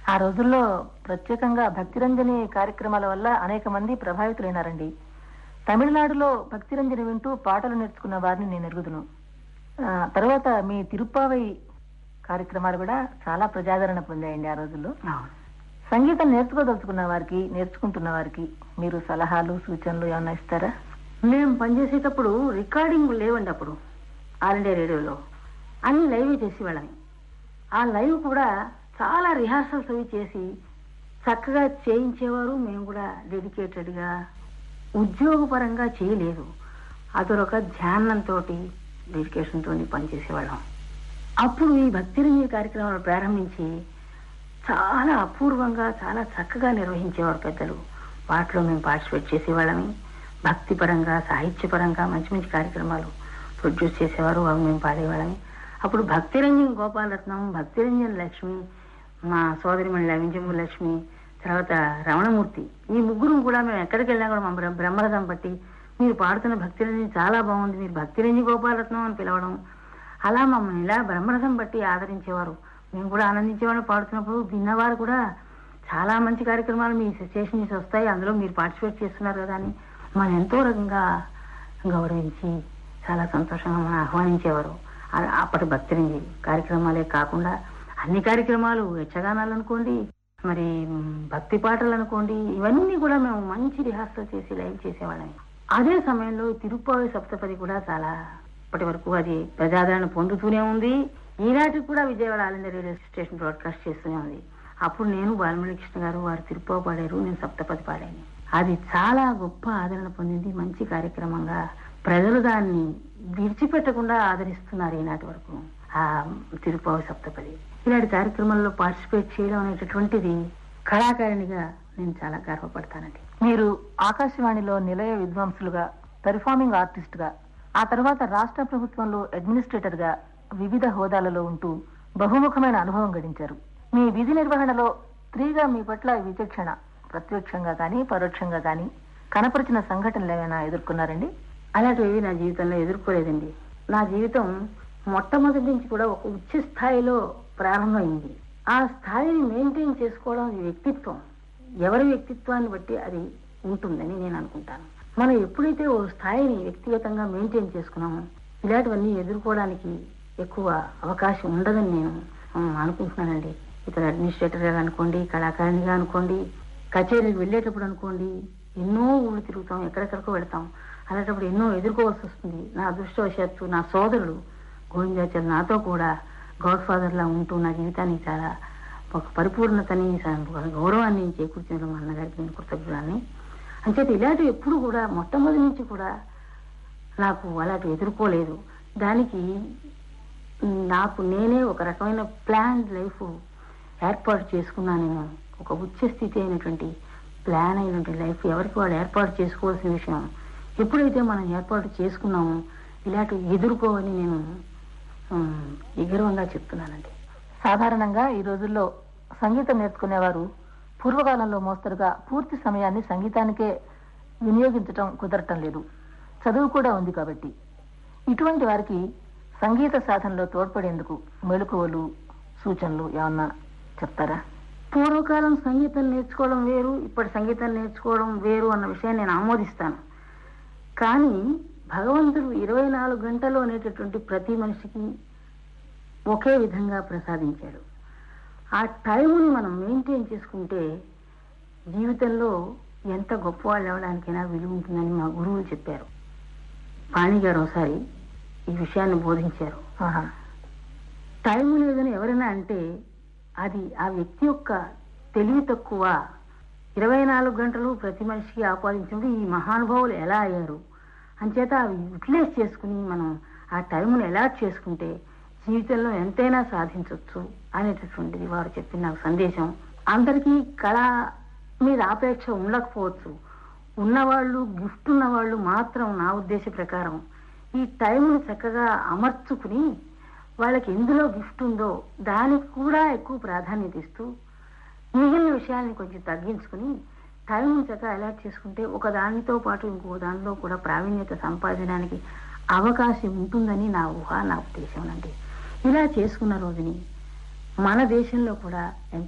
ఆ రోజుల్లో ప్రత్యేకంగా భక్తిరంజని కార్యక్రమాల వల్ల అనేక మంది ప్రభావితులైనారండి తమిళనాడులో భక్తిరంజని వింటూ పాటలు నేర్చుకున్న వారిని నేను ఎరుగుదును ఆ, తర్వాత మీ తిరుప్పావై కార్యక్రమాలు కూడా చాలా ప్రజాదరణ పొందాయండి ఆ రోజుల్లో సంగీతం నేర్చుకోదలుచుకున్న వారికి నేర్చుకుంటున్న వారికి మీరు సలహాలు సూచనలు ఏమైనా ఇస్తారా మేము పనిచేసేటప్పుడు రికార్డింగ్ లేవండి అప్పుడు ఆల్ ఇండియా రేడియోలో అన్ని లైవ్ చేసేవాళ్ళని ఆ లైవ్ కూడా చాలా రిహార్సల్స్ అవి చేసి చక్కగా చేయించేవారు మేము కూడా డెడికేటెడ్గా ఉద్యోగపరంగా చేయలేదు అదొక ధ్యానంతో డెడికేషన్తో పనిచేసేవాళ్ళం అప్పుడు ఈ భక్తిరంజీ కార్యక్రమాలు ప్రారంభించి చాలా అపూర్వంగా చాలా చక్కగా నిర్వహించేవారు పెద్దలు వాటిలో మేము పార్టిసిపేట్ చేసేవాళ్ళమి భక్తిపరంగా సాహిత్యపరంగా మంచి మంచి కార్యక్రమాలు ప్రొడ్యూస్ చేసేవారు అవి మేము పాడేవాళ్ళమి అప్పుడు భక్తిరంజన్ గోపాలరత్నం భక్తిరంజన్ లక్ష్మి మా సోదరిమణి లవించము లక్ష్మి తర్వాత రమణమూర్తి ఈ ముగ్గురు కూడా మేము ఎక్కడికి వెళ్ళినా కూడా మా బ్ర- బ్రహ్మరథం పట్టి మీరు పాడుతున్న భక్తిరంజన్ చాలా బాగుంది మీరు భక్తిరంజన్ గోపాలరత్నం అని పిలవడం అలా మమ్మల్ని ఇలా బ్రహ్మరథం బట్టి ఆదరించేవారు మేము కూడా ఆనందించేవాళ్ళు పాడుతున్నప్పుడు విన్నవారు కూడా చాలా మంచి కార్యక్రమాలు మీ స్టేషన్ నుంచి వస్తాయి అందులో మీరు పార్టిసిపేట్ చేస్తున్నారు కదా అని మనం ఎంతో రకంగా గౌరవించి చాలా సంతోషంగా మనం ఆహ్వానించేవారు ఆ- అప్పటి భక్తిరంజి కార్యక్రమాలే కాకుండా అన్ని కార్యక్రమాలు యక్షగానాలు అనుకోండి మరి మ్, భక్తి పాటలు అనుకోండి ఇవన్నీ కూడా మేము మంచి రిహార్సల్ చేసి లైవ్ చేసేవాళ్ళం అదే సమయంలో తిరుప్పావి సప్తపది కూడా చాలా ఇప్పటి వరకు అది ప్రజాదరణ పొందుతూనే ఉంది ఈనాటికి కూడా Vijayawada all India radio station broadcast చేస్తూనే ఉంది అప్పుడు నేను బాలమణి కృష్ణ గారు వారు తిరుప్పావు పాడారు నేను సప్తపది పాడాను అది చాలా గొప్ప ఆదరణ పొందింది మంచి కార్యక్రమంగా ప్రజలు దాన్ని విడిచిపెట్టకుండా ఆదరిస్తున్నారు ఈనాటి వరకు ఆ తిరుపావి సప్తపది ఇలాంటి కార్యక్రమాల్లో పార్టిసిపేట్ చేయడం అనేటటువంటిది కళాకారిణిగా నేను చాలా గర్వపడతానండి మీరు ఆకాశవాణిలో నిలయ విద్వాంసులుగా పెర్ఫార్మింగ్ ఆర్టిస్ట్ గా ఆ తర్వాత రాష్ట్ర ప్రభుత్వంలో అడ్మినిస్ట్రేటర్ గా వివిధ హోదాలలో ఉంటూ బహుముఖమైన అనుభవం గడించారు మీ విధి నిర్వహణలో స్త్రీగా మీ పట్ల విచక్షణ ప్రత్యక్షంగా కానీ పరోక్షంగా కానీ కనపరిచిన సంఘటనలు ఏమైనా ఎదుర్కొన్నారండి అలాంటివి నా జీవితంలో ఎదుర్కోలేదండి నా జీవితం మొట్టమొదటి నుంచి కూడా ఒక ఉచ్చ స్థాయిలో ప్రారంభమైంది ఆ స్థాయిని మెయింటైన్ చేసుకోవడం అది వ్యక్తిత్వం ఎవరి వ్యక్తిత్వాన్ని బట్టి అది ఉంటుందని నేను అనుకుంటాను మనం ఎప్పుడైతే ఓ స్థాయిని వ్యక్తిగతంగా మెయింటైన్ చేసుకున్నామో ఇలాంటివన్నీ ఎదుర్కోవడానికి ఎక్కువ అవకాశం ఉండదని నేను ఆ, అనుకుంటున్నానండి ఇతర అడ్మినిస్ట్రేటర్గా అనుకోండి కళాకారిణిగా అనుకోండి కచేరీకి వెళ్ళేటప్పుడు అనుకోండి ఎన్నో ఊళ్ళు తిరుగుతాం ఎక్కడెక్కడికో వెళ్తాం అలాంటప్పుడు ఎన్నో ఎదుర్కోవాల్సి వస్తుంది నా అదృష్టవశాత్తు నా సోదరుడు గోవిందాచార్య నాతో కూడా గాడ్ ఫాదర్లా ఉంటూ నా జీవితానికి చాలా ఒక పరిపూర్ణతని స- ఒక గౌరవాన్ని చేకూర్చిన మా అన్నగారికి నేను కృతజ్ఞాన్ని అంచేత ఇలాంటివి ఎప్పుడు కూడా మొట్టమొదటి నుంచి కూడా నాకు అలాంటివి ఎదుర్కోలేదు దానికి నాకు నేనే ఒక రకమైన ప్లాన్ లైఫ్ ఏర్పాటు చేసుకున్నానేమో ఒక ఉచ్చ స్థితి అయినటువంటి ప్లాన్ అయినటువంటి లైఫ్ ఎవరికి వాళ్ళు ఏర్పాటు చేసుకోవాల్సిన విషయం ఎప్పుడైతే మనం ఏర్పాటు చేసుకున్నామో ఇలాంటివి ఎదుర్కోవని నేను ఉమ్, ఈ గర్వంగా చెప్తున్నానండి సాధారణంగా ఈ రోజుల్లో సంగీతం నేర్చుకునేవారు పూర్వకాలంలో మోస్తరుగా పూర్తి సమయాన్ని సంగీతానికే వినియోగించటం కుదరటం లేదు చదువు కూడా ఉంది కాబట్టి ఇటువంటి వారికి సంగీత సాధనలో తోడ్పడేందుకు మెలకువలు సూచనలు ఏమన్నా చెప్తారా పూర్వకాలం సంగీతం నేర్చుకోవడం వేరు ఇప్పటి సంగీతం నేర్చుకోవడం వేరు అన్న విషయాన్ని నేను ఆమోదిస్తాను కానీ భగవంతుడు ఇరవై నాలుగు గంటలు అనేటటువంటి ప్రతి మనిషికి ఒకే విధంగా ప్రసాదించాడు ఆ టైంని మనం మెయింటైన్ చేసుకుంటే జీవితంలో ఎంత గొప్పవాళ్ళు అవ్వడానికైనా విలువ ఉంటుందని మా గురువులు చెప్పారు పాణి గారు ఒకసారి ఈ విషయాన్ని బోధించారు ఆహా. టైం లేదని ఎవరైనా అంటే అది ఆ వ్యక్తి యొక్క తెలివి తక్కువ ఇరవై నాలుగు గంటలు ప్రతి మనిషికి ఆపాదించినప్పుడు ఈ మహానుభావులు ఎలా అయ్యారు అంచేత అవి యూటిలైజ్ చేసుకుని మనం ఆ టైంను అలాట్ చేసుకుంటే జీవితంలో ఎంతైనా సాధించవచ్చు అనేటటువంటిది వారు చెప్పిన నాకు సందేశం అందరికీ కళ మీద ఆపేక్ష ఉండకపోవచ్చు ఉన్నవాళ్ళు గిఫ్ట్ ఉన్నవాళ్ళు మాత్రం నా ఉద్దేశ ప్రకారం ఈ టైంను చక్కగా అమర్చుకుని వాళ్ళకి ఎందులో గిఫ్ట్ ఉందో దానికి కూడా ఎక్కువ ప్రాధాన్యత ఇస్తూ మిగిలిన విషయాల్ని కొంచెం తగ్గించుకుని టైం చక్కగా అలర్ట్ చేసుకుంటే ఒక దానితో పాటు ఇంకో దానిలో కూడా ప్రావీణ్యత సంపాదించడానికి అవకాశం ఉంటుందని నా ఊహ నా ఉద్దేశం అండి ఇలా చేసుకున్న రోజుని మన దేశంలో కూడా ఎంతో